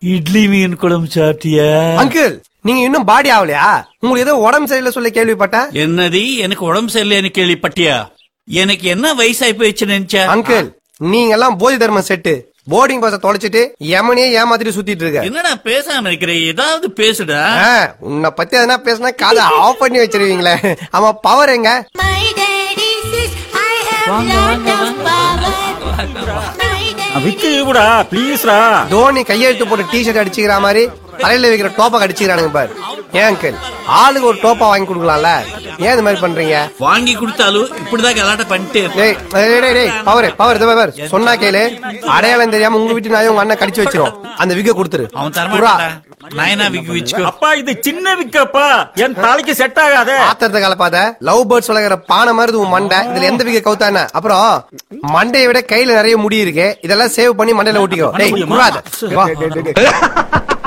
இட்லி மீன் குழம்பு சாப்பிட்டியா அங்கிள் நீங்க இன்னும் பாடி ஆகலையா உங்களுக்கு ஏதோ உடம்பு சரியில்லை சொல்ல கேள்விப்பட்டேன் என்னது எனக்கு உடம்பு சரியில்லைன்னு கேள்விப்பட்டியா எனக்கு என்ன வயசாகி போயிடுச்சு நினைச்சா அங்கிள் நீங்க எல்லாம் போதி தர்மம் செட்டு போர்டிங் பாஸ தொலைச்சிட்டு யமனே ஏமாத்திட்டு சுத்திட்டு இருக்க என்னடா பேசாம இருக்கிற ஏதாவது பேசுடா ஆ, உன்னை பத்தி எதனா பேசினா காதை ஆஃப் பண்ணி வச்சிருவீங்களே ஆமா பவர் எங்க My daddy says I have வாங்க, lot வாங்க, of power. My daddy விக்கு விடா ப்ளீஸ்ரா தோனி கையெழுத்து போட்டு டிஷர்ட் அடிச்சுக்கிற மாதிரி தலையில வைக்கிற டோப்பை அடிச்சுக்கிறானுங்க பாரு ஏன் அங்கிள் ஆளுக்கு ஒரு டோப்பா வாங்கி கொடுக்கலாம்ல ஏன் இந்த மாதிரி பண்றீங்க வாங்கி கொடுத்தாலும் இப்படிதான் கலாட்ட பண்ணிட்டே இருப்பேன். டேய் டேய், டேய், டேய் பவர் பவர் பவர் சொன்னா கேளு அடையாளம் தெரியாம உங்க வீட்டு நாயும் உங்க அண்ணன் கடிச்சு வச்சிரும் அந்த விக்க கொடுத்துரு அவன் புறா. தரமாட்டா நயனா விக்கு வச்சுக்கோ அப்பா இது சின்ன விக்கப்பா என் தலைக்கு செட் ஆகாதே ஆத்திரத்தை கலப்பாத லவ் பேர்ட்ஸ் வளர்க்குற பானை மாதிரி உன் மண்டை இதுல எந்த விக்க கவுத்தானே அப்புறம் மண்டையை விட கையில நிறைய முடி இருக்கு இதெல்லாம் சேவ் பண்ணி மண்டையில ஒட்டிக்கோ டேய் முடியுமா? குறாத. வா